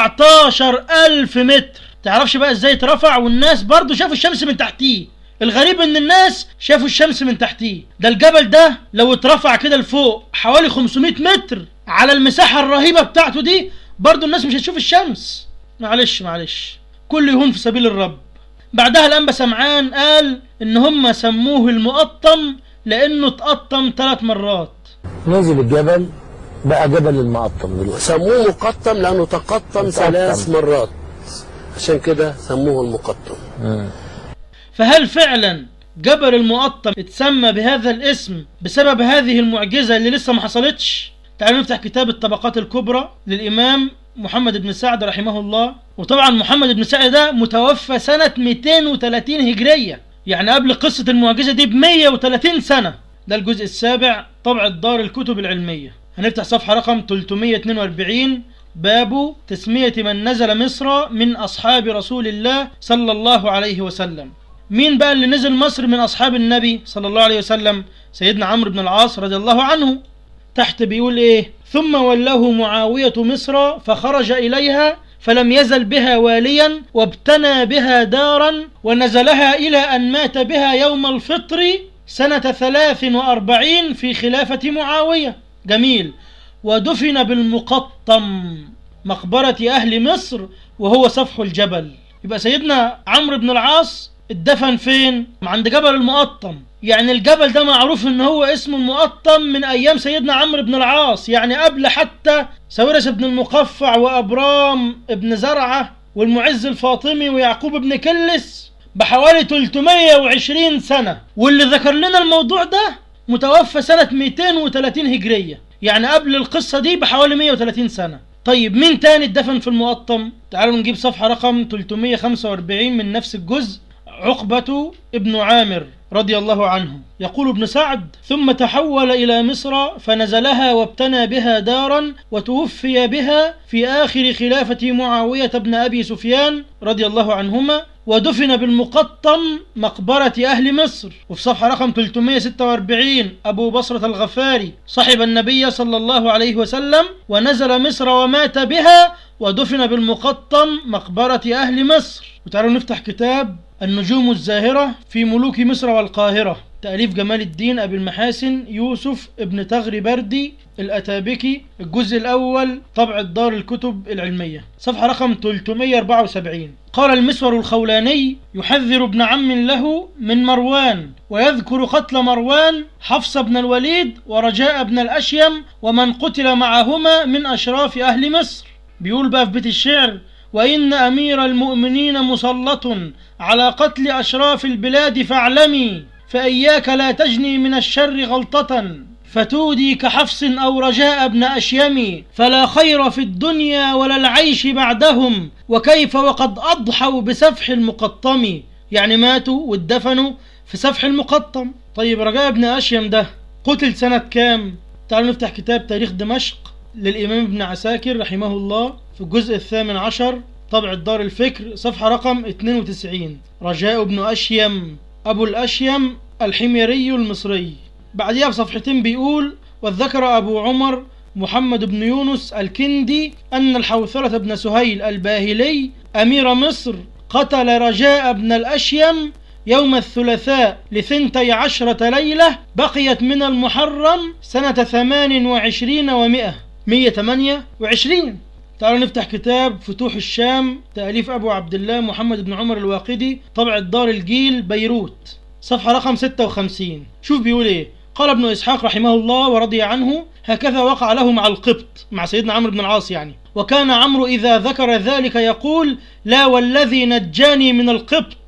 14 ألف متر تعرفش بقى ازاي اترفع والناس برضو شافوا الشمس من تحتيه الغريب ان الناس شافوا الشمس من تحتيه ده الجبل ده لو اترفع كده لفوق حوالي 500 متر على المساحة الرهيبة بتاعته دي برضو الناس مش هتشوف الشمس معلش معلش كل يهون في سبيل الرب بعدها الأنبا سمعان قال ان هم سموه المقطم لانه اتقطم ثلاث مرات نزل الجبل بقى جبل المقطم دلوقتي سموه مقطم لانه تقطم ثلاث مرات عشان كده سموه المقطم مم. فهل فعلا جبل المقطم اتسمى بهذا الاسم بسبب هذه المعجزة اللي لسه ما حصلتش تعالوا نفتح كتاب الطبقات الكبرى للإمام محمد بن سعد رحمه الله وطبعا محمد بن سعد ده متوفى سنة 230 هجرية يعني قبل قصة المعجزة دي ب 130 سنة ده الجزء السابع طبع دار الكتب العلمية هنفتح صفحة رقم 342 باب تسمية من نزل مصر من أصحاب رسول الله صلى الله عليه وسلم مين بقى اللي نزل مصر من أصحاب النبي صلى الله عليه وسلم سيدنا عمرو بن العاص رضي الله عنه تحت بيقول إيه ثم وله معاوية مصر فخرج إليها فلم يزل بها واليا وابتنى بها دارا ونزلها إلى أن مات بها يوم الفطر سنة ثلاث وأربعين في خلافة معاوية جميل ودفن بالمقطم مقبرة أهل مصر وهو سفح الجبل يبقى سيدنا عمرو بن العاص اتدفن فين؟ عند جبل المقطم يعني الجبل ده معروف ان هو اسمه المقطم من ايام سيدنا عمرو بن العاص يعني قبل حتى ساويرس بن المقفع وابرام بن زرعه والمعز الفاطمي ويعقوب بن كلس بحوالي 320 سنة واللي ذكر لنا الموضوع ده متوفى سنة 230 هجرية يعني قبل القصة دي بحوالي 130 سنة طيب مين تاني اتدفن في المقطم تعالوا نجيب صفحة رقم 345 من نفس الجزء عقبة ابن عامر رضي الله عنه يقول ابن سعد ثم تحول إلى مصر فنزلها وابتنى بها دارا وتوفي بها في آخر خلافة معاوية بن أبي سفيان رضي الله عنهما ودفن بالمقطم مقبرة أهل مصر وفي صفحة رقم 346 أبو بصرة الغفاري صحب النبي صلى الله عليه وسلم ونزل مصر ومات بها ودفن بالمقطم مقبرة أهل مصر وتعالوا نفتح كتاب النجوم الزاهرة في ملوك مصر والقاهرة تأليف جمال الدين أبي المحاسن يوسف ابن تغري بردي الأتابكي الجزء الأول طبع دار الكتب العلمية صفحة رقم 374 قال المسور الخولاني يحذر ابن عم له من مروان ويذكر قتل مروان حفص بن الوليد ورجاء بن الأشيم ومن قتل معهما من أشراف أهل مصر بيقول بقى في بيت الشعر وإن أمير المؤمنين مسلط على قتل أشراف البلاد فاعلمي فإياك لا تجني من الشر غلطة فتودي كحفص أو رجاء ابن أشيم فلا خير في الدنيا ولا العيش بعدهم وكيف وقد أضحوا بسفح المقطم يعني ماتوا واتدفنوا في سفح المقطم طيب رجاء ابن أشيم ده قتل سنة كام تعالوا نفتح كتاب تاريخ دمشق للإمام ابن عساكر رحمه الله في الجزء الثامن عشر طبع الدار الفكر صفحة رقم 92 رجاء بن أشيم أبو الأشيم الحميري المصري بعدها بصفحتين بيقول وذكر أبو عمر محمد بن يونس الكندي أن الحوثرة بن سهيل الباهلي أمير مصر قتل رجاء بن الأشيم يوم الثلاثاء لثنتي عشرة ليلة بقيت من المحرم سنة ثمان وعشرين ومائة مية ثمانية وعشرين تعالوا نفتح كتاب فتوح الشام تأليف أبو عبد الله محمد بن عمر الواقدي طبع الدار الجيل بيروت صفحة رقم 56 شوف بيقول ايه قال ابن إسحاق رحمه الله ورضي عنه هكذا وقع له مع القبط مع سيدنا عمرو بن العاص يعني وكان عمرو إذا ذكر ذلك يقول لا والذي نجاني من القبط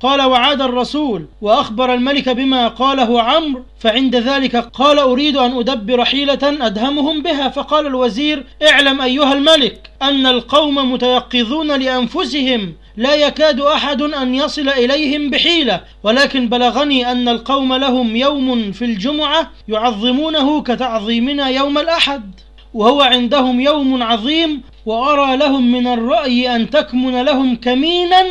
قال وعاد الرسول وأخبر الملك بما قاله عمرو فعند ذلك قال أريد أن أدبر حيلة أدهمهم بها فقال الوزير اعلم أيها الملك أن القوم متيقظون لأنفسهم لا يكاد أحد أن يصل إليهم بحيلة ولكن بلغني أن القوم لهم يوم في الجمعة يعظمونه كتعظيمنا يوم الأحد وهو عندهم يوم عظيم وأرى لهم من الرأي أن تكمن لهم كمينا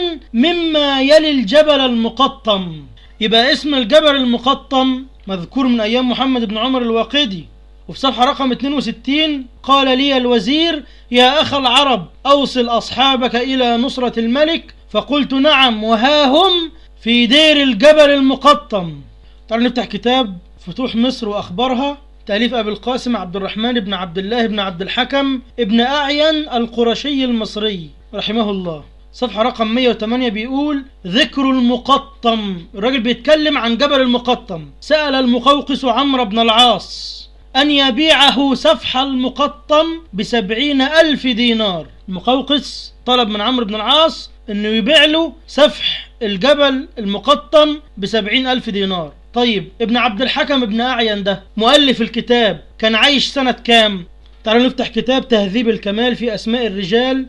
مما يلي الجبل المقطم يبقى اسم الجبل المقطم مذكور من أيام محمد بن عمر الواقدي وفي صفحة رقم 62 قال لي الوزير يا أخ العرب أوصل أصحابك إلى نصرة الملك فقلت نعم وها هم في دير الجبل المقطم تعالوا نفتح كتاب فتوح مصر وأخبارها تأليف أبي القاسم عبد الرحمن بن عبد الله بن عبد الحكم ابن أعين القرشي المصري رحمه الله صفحة رقم 108 بيقول ذكر المقطم الراجل بيتكلم عن جبل المقطم سأل المقوقس عمرو بن العاص أن يبيعه سفح المقطم بسبعين ألف دينار المقوقس طلب من عمرو بن العاص أنه يبيع له سفح الجبل المقطم بسبعين ألف دينار طيب ابن عبد الحكم ابن أعين ده مؤلف الكتاب كان عايش سنة كام تعالوا نفتح كتاب تهذيب الكمال في أسماء الرجال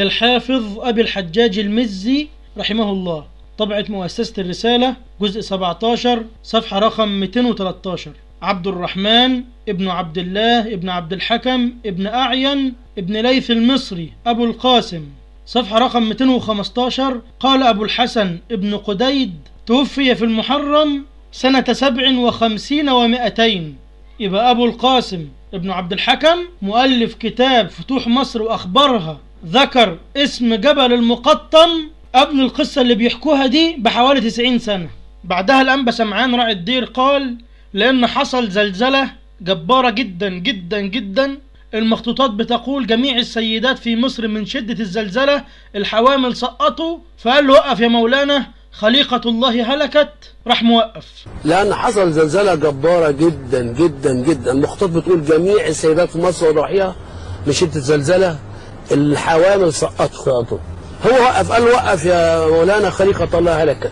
للحافظ أبي الحجاج المزي رحمه الله طبعة مؤسسة الرسالة جزء 17 صفحة رقم 213 عبد الرحمن ابن عبد الله ابن عبد الحكم ابن أعين ابن ليث المصري أبو القاسم صفحة رقم 215 قال أبو الحسن ابن قديد توفي في المحرم سنة سبع وخمسين ومائتين يبقى أبو القاسم ابن عبد الحكم مؤلف كتاب فتوح مصر وأخبارها ذكر اسم جبل المقطم قبل القصة اللي بيحكوها دي بحوالي 90 سنة بعدها الأنبا سمعان راعي الدير قال لأن حصل زلزلة جبارة جدا جدا جدا المخطوطات بتقول جميع السيدات في مصر من شدة الزلزلة الحوامل سقطوا فقال له وقف يا مولانا خليقة الله هلكت راح موقف لأن حصل زلزلة جبارة جدا جدا جدا المخطوط بتقول جميع السيدات في مصر وضحيها من شدة الزلزلة الحوامل سقطوا سقطوا هو وقف قال له وقف يا مولانا خليقة الله هلكت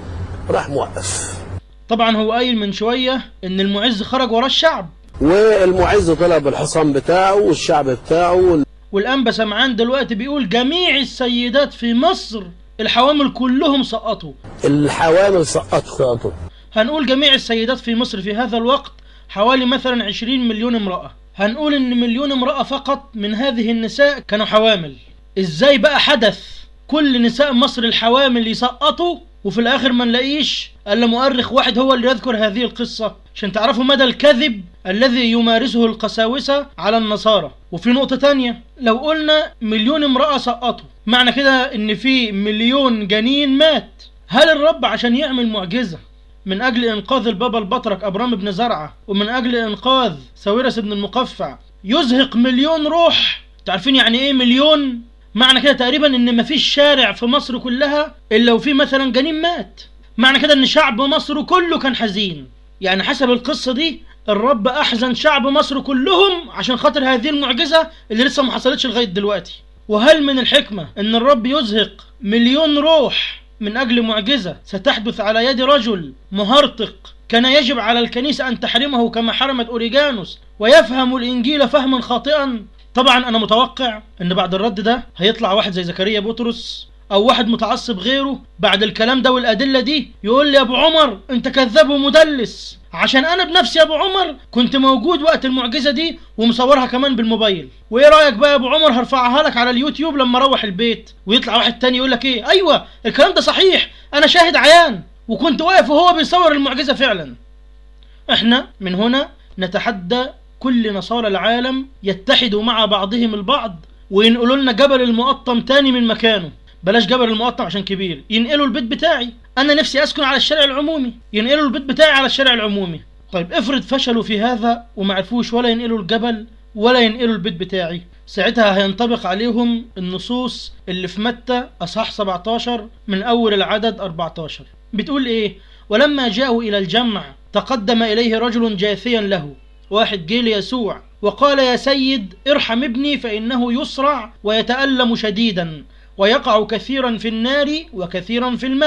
راح موقف طبعا هو قايل من شوية ان المعز خرج ورا الشعب والمعز طلع بالحصان بتاعه والشعب بتاعه والأنبا سمعان دلوقتي بيقول جميع السيدات في مصر الحوامل كلهم سقطوا الحوامل سقطوا سقطوا هنقول جميع السيدات في مصر في هذا الوقت حوالي مثلا 20 مليون امرأة هنقول ان مليون امرأة فقط من هذه النساء كانوا حوامل ازاي بقى حدث كل نساء مصر الحوامل يسقطوا وفي الاخر ما نلاقيش الا مؤرخ واحد هو اللي يذكر هذه القصة عشان تعرفوا مدى الكذب الذي يمارسه القساوسة على النصارى وفي نقطة تانية لو قلنا مليون امرأة سقطوا معنى كده ان في مليون جنين مات هل الرب عشان يعمل معجزة من أجل إنقاذ البابا البطرك أبرام بن زرعة ومن أجل إنقاذ ساويرس بن المقفع يزهق مليون روح تعرفين يعني إيه مليون؟ معنى كده تقريبا إن مفيش شارع في مصر كلها إلا وفيه مثلا جنين مات معنى كده إن شعب مصر كله كان حزين يعني حسب القصة دي الرب أحزن شعب مصر كلهم عشان خاطر هذه المعجزة اللي لسه ما حصلتش لغاية دلوقتي وهل من الحكمة إن الرب يزهق مليون روح من أجل معجزة ستحدث على يد رجل مهرطق كان يجب على الكنيسة أن تحرمه كما حرمت أوريجانوس ويفهم الإنجيل فهما خاطئا طبعا أنا متوقع أن بعد الرد ده هيطلع واحد زي زكريا بطرس أو واحد متعصب غيره بعد الكلام ده والأدلة دي يقول لي يا أبو عمر أنت كذاب ومدلس عشان أنا بنفسي يا أبو عمر كنت موجود وقت المعجزة دي ومصورها كمان بالموبايل وإيه رأيك بقى يا أبو عمر هرفعها لك على اليوتيوب لما أروح البيت ويطلع واحد تاني يقول لك إيه أيوة الكلام ده صحيح أنا شاهد عيان وكنت واقف وهو بيصور المعجزة فعلا احنا من هنا نتحدى كل نصارى العالم يتحدوا مع بعضهم البعض وينقلوا لنا جبل المقطم تاني من مكانه بلاش جبل المقطم عشان كبير ينقلوا البيت بتاعي انا نفسي اسكن على الشارع العمومي ينقلوا البيت بتاعي على الشارع العمومي طيب افرض فشلوا في هذا وما عرفوش ولا ينقلوا الجبل ولا ينقلوا البيت بتاعي ساعتها هينطبق عليهم النصوص اللي في متى اصحاح 17 من اول العدد 14 بتقول ايه ولما جاءوا الى الجمع تقدم اليه رجل جاثيا له واحد جه ليسوع وقال يا سيد ارحم ابني فانه يصرع ويتالم شديدا ويقع كثيرا في النار وكثيرا في الماء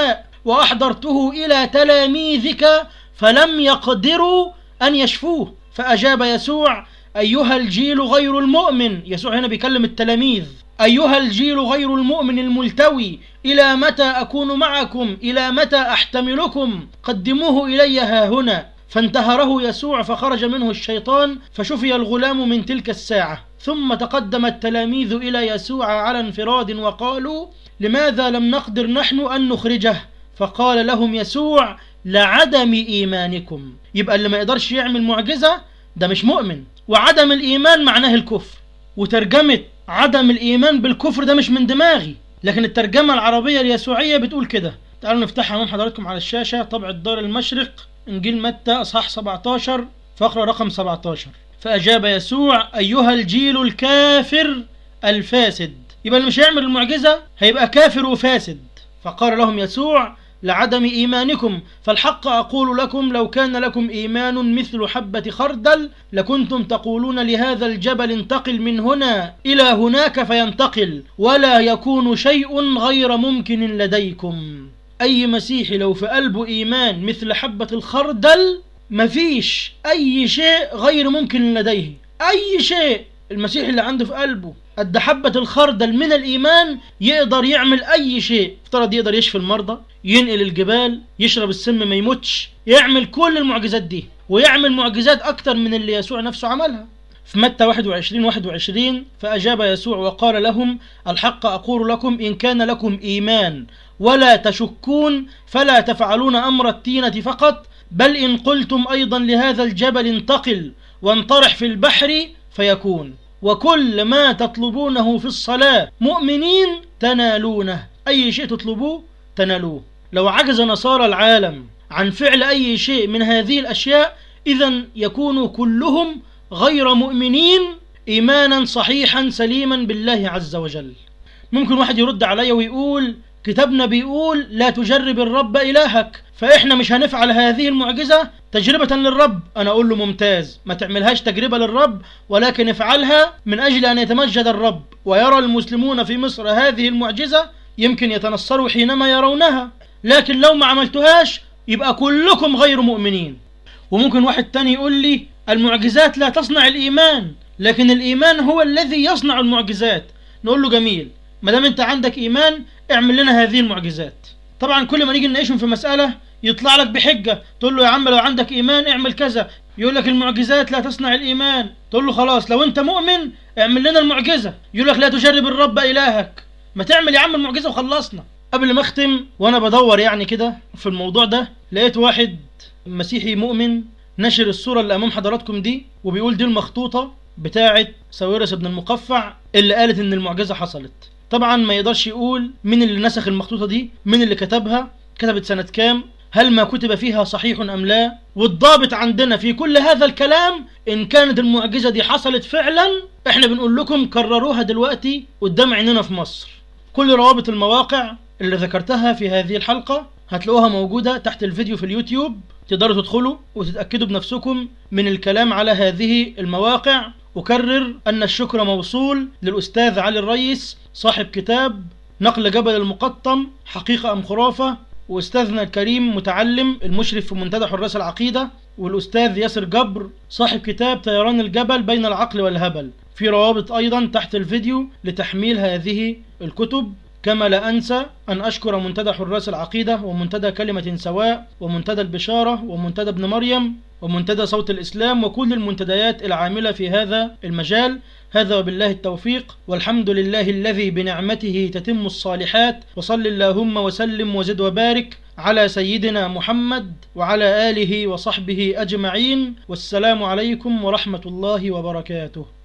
وأحضرته إلى تلاميذك فلم يقدروا أن يشفوه فأجاب يسوع أيها الجيل غير المؤمن يسوع هنا بيكلم التلاميذ أيها الجيل غير المؤمن الملتوي إلى متى أكون معكم إلى متى أحتملكم قدموه إلي ها هنا فانتهره يسوع فخرج منه الشيطان فشفي الغلام من تلك الساعة ثم تقدم التلاميذ إلى يسوع على انفراد وقالوا لماذا لم نقدر نحن أن نخرجه فقال لهم يسوع لعدم إيمانكم يبقى اللي ما يقدرش يعمل معجزة ده مش مؤمن وعدم الإيمان معناه الكفر وترجمة عدم الإيمان بالكفر ده مش من دماغي لكن الترجمة العربية اليسوعية بتقول كده تعالوا نفتحها أمام حضراتكم على الشاشة طبع الدار المشرق إنجيل متى أصحاح 17 فقرة رقم 17 فأجاب يسوع أيها الجيل الكافر الفاسد يبقى اللي مش هيعمل المعجزة هيبقى كافر وفاسد فقال لهم يسوع لعدم إيمانكم فالحق أقول لكم لو كان لكم إيمان مثل حبة خردل لكنتم تقولون لهذا الجبل انتقل من هنا إلى هناك فينتقل ولا يكون شيء غير ممكن لديكم أي مسيحي لو في قلبه إيمان مثل حبة الخردل مفيش أي شيء غير ممكن لديه أي شيء المسيحي اللي عنده في قلبه قد حبة الخردل من الإيمان يقدر يعمل أي شيء افترض يقدر يشفي المرضى ينقل الجبال يشرب السم ما يموتش يعمل كل المعجزات دي ويعمل معجزات أكتر من اللي يسوع نفسه عملها في متى 21 21 فأجاب يسوع وقال لهم الحق أقول لكم إن كان لكم إيمان ولا تشكون فلا تفعلون أمر التينة فقط بل إن قلتم أيضا لهذا الجبل انتقل وانطرح في البحر فيكون وكل ما تطلبونه في الصلاة مؤمنين تنالونه أي شيء تطلبوه تنالوه لو عجز نصارى العالم عن فعل أي شيء من هذه الأشياء إذا يكونوا كلهم غير مؤمنين إيمانا صحيحا سليما بالله عز وجل ممكن واحد يرد علي ويقول كتابنا بيقول لا تجرب الرب إلهك فإحنا مش هنفعل هذه المعجزة تجربة للرب أنا أقول له ممتاز ما تعملهاش تجربة للرب ولكن افعلها من أجل أن يتمجد الرب ويرى المسلمون في مصر هذه المعجزة يمكن يتنصروا حينما يرونها لكن لو ما عملتهاش يبقى كلكم غير مؤمنين وممكن واحد تاني يقول لي المعجزات لا تصنع الإيمان لكن الإيمان هو الذي يصنع المعجزات نقول له جميل ما دام انت عندك إيمان اعمل لنا هذه المعجزات طبعا كل ما نيجي نناقشهم في مسألة يطلع لك بحجة تقول له يا عم لو عندك إيمان اعمل كذا يقول لك المعجزات لا تصنع الإيمان تقول له خلاص لو أنت مؤمن اعمل لنا المعجزة يقول لك لا تجرب الرب إلهك ما تعمل يا عم المعجزة وخلصنا قبل ما أختم وأنا بدور يعني كده في الموضوع ده لقيت واحد مسيحي مؤمن نشر الصورة اللي أمام حضراتكم دي وبيقول دي المخطوطة بتاعة ساويرس بن المقفع اللي قالت إن المعجزة حصلت طبعا ما يقدرش يقول مين اللي نسخ المخطوطة دي مين اللي كتبها كتبت سنة كام هل ما كتب فيها صحيح أم لا والضابط عندنا في كل هذا الكلام إن كانت المعجزة دي حصلت فعلا إحنا بنقول لكم كرروها دلوقتي قدام عيننا في مصر كل روابط المواقع اللي ذكرتها في هذه الحلقة هتلاقوها موجودة تحت الفيديو في اليوتيوب تقدروا تدخلوا وتتأكدوا بنفسكم من الكلام على هذه المواقع أكرر أن الشكر موصول للأستاذ علي الريس صاحب كتاب نقل جبل المقطم حقيقة أم خرافة وأستاذنا الكريم متعلم المشرف في منتدى حراس العقيدة والأستاذ ياسر جبر صاحب كتاب طيران الجبل بين العقل والهبل في روابط أيضا تحت الفيديو لتحميل هذه الكتب كما لا أنسى أن أشكر منتدى حراس العقيدة ومنتدى كلمة سواء ومنتدى البشارة ومنتدى ابن مريم ومنتدى صوت الإسلام وكل المنتديات العاملة في هذا المجال هذا وبالله التوفيق والحمد لله الذي بنعمته تتم الصالحات وصل اللهم وسلم وزد وبارك على سيدنا محمد وعلى آله وصحبه أجمعين والسلام عليكم ورحمة الله وبركاته